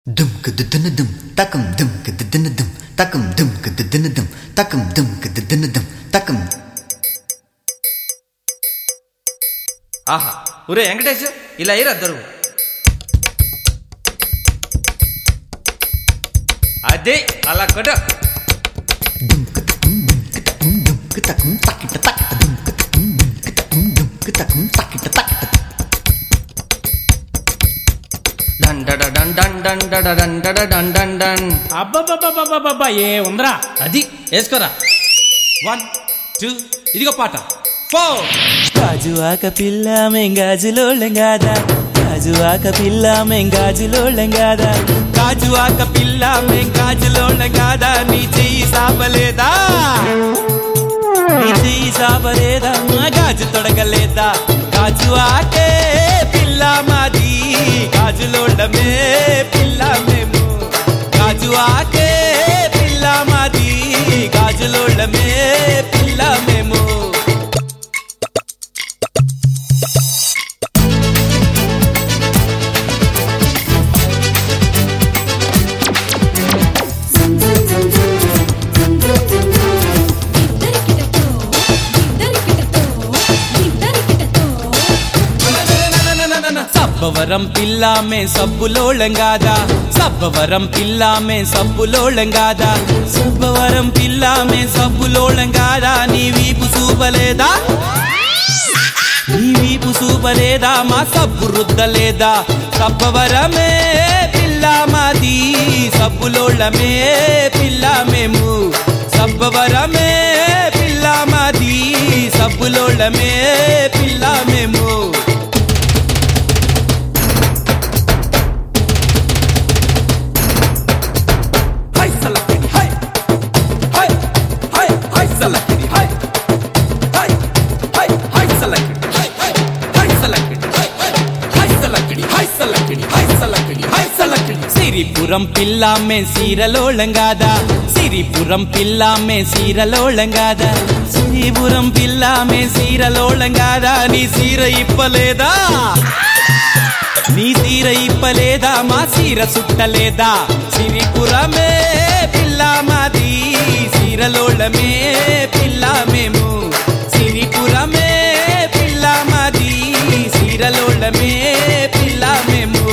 దుమ్కు దుద్దున దుమ్ తకం దుమ్కు దుద్దున దుమ్ తకం దుమ్కు దుద్దున దుమ్ తకం దుమ్కు దుద్దున దుమ్ తకం ఆహా ఒరే వెంకటేష్ ఇలా అయ్యారు అద్దరు అదే అలా కొట దుమ్కు తకం దుమ్కు తకం దుమ్కు తకం తకిట తకిట దుమ్కు తకం దుమ్కు తకం దుమ్కు తకం తకిట తకిట డన్ డడ డన్ డన్ డన్ డడ డన్ డడ డన్ డన్ డన్ అబ్బబ్బబ్బబ్బబ్బబ్బా ఏ ఉందరా అది వేసుకోరా వన్ టూ ఇదిగో పాట ఫోర్ గాజువాక పిల్ల మెంగాజులోళ్ళం కాదా గాజువాక పిల్ల మెంగాజులోళ్ళం కాదా గాజువాక పిల్ల మెంగాజులోళ్ళం కాదా నీ చెయ్యి సాపలేదా నీ చెయ్యి సాపలేదా మా గాజు తొడగలేదా గాజువాకే పిల్ల మాది గాజులోళ్ళమే పిల్ల మేము గాజువాకే పిల్ల మాది గాజులోళ్ళమే పిల్ల మేము సబ్బవరం పిల్లామే సబ్బులోళం కాదా సబ్బవరం పిల్లామే సబ్బులోళం కాదా సబ్బవరం పిల్లామే సబ్బులోళం కాదా నీ వీపు చూపలేదా నీ వీపు చూపలేదా మా సబ్బు రుద్దలేదా సబ్బవరమే పిల్ల మాది సబ్బులోళ్ళమే పిల్ల మేము సబ్బవరమే పిల్ల మాది సబ్బులోళ్ళమే పిల్ల మేము హై సలకిడి హై హై హై హై సలకిడి హై హై హై హై సలకిడి హై హై హై సలకిడి హై హై హై సలకిడి హై సలకిడి హై సలకిడి హై సలకిడి సిరిపురం పిల్లామే సీరలోళం కాదా సిరిపురం పిల్లామే సీరలోళం కాదా సిరిపురం పిల్లామే సీరలోళం కాదా నీ సీర ఇప్పలేదా నీ సీర ఇప్పలేదా మా సీర సుట్టలేదా సిరిపురమే పిల్ల మాది సీరలోళమే పిల్ల మేము సిరిపురమే పిల్ల మాది సీరలోళమే పిల్ల మేము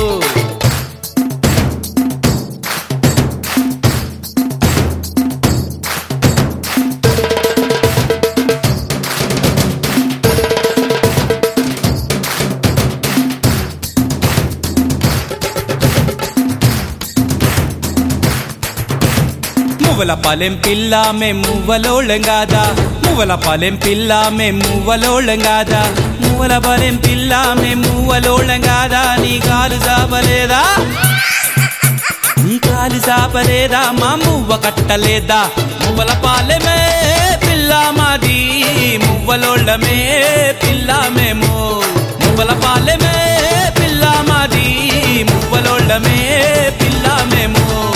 మువ్వల పాలెం పిల్ల మే మువ్వలోళం కాదా మువ్వల పాలెం పిల్ల మే మువ్వలోళం కాదా మువ్వల పాలెం పిల్ల మే మువ్వలోళం కాదా నీ కాలు చాపలేదా నీ కాలు చాపలేదా మా మువ్వ కట్టలేదా మువ్వల పాలెమే పిల్ల మాది మువ్వలోళ్ళమే పిల్ల మేము మువ్వల పాలెమే పిల్ల మాది మువ్వలోళ్ళమే పిల్ల మేము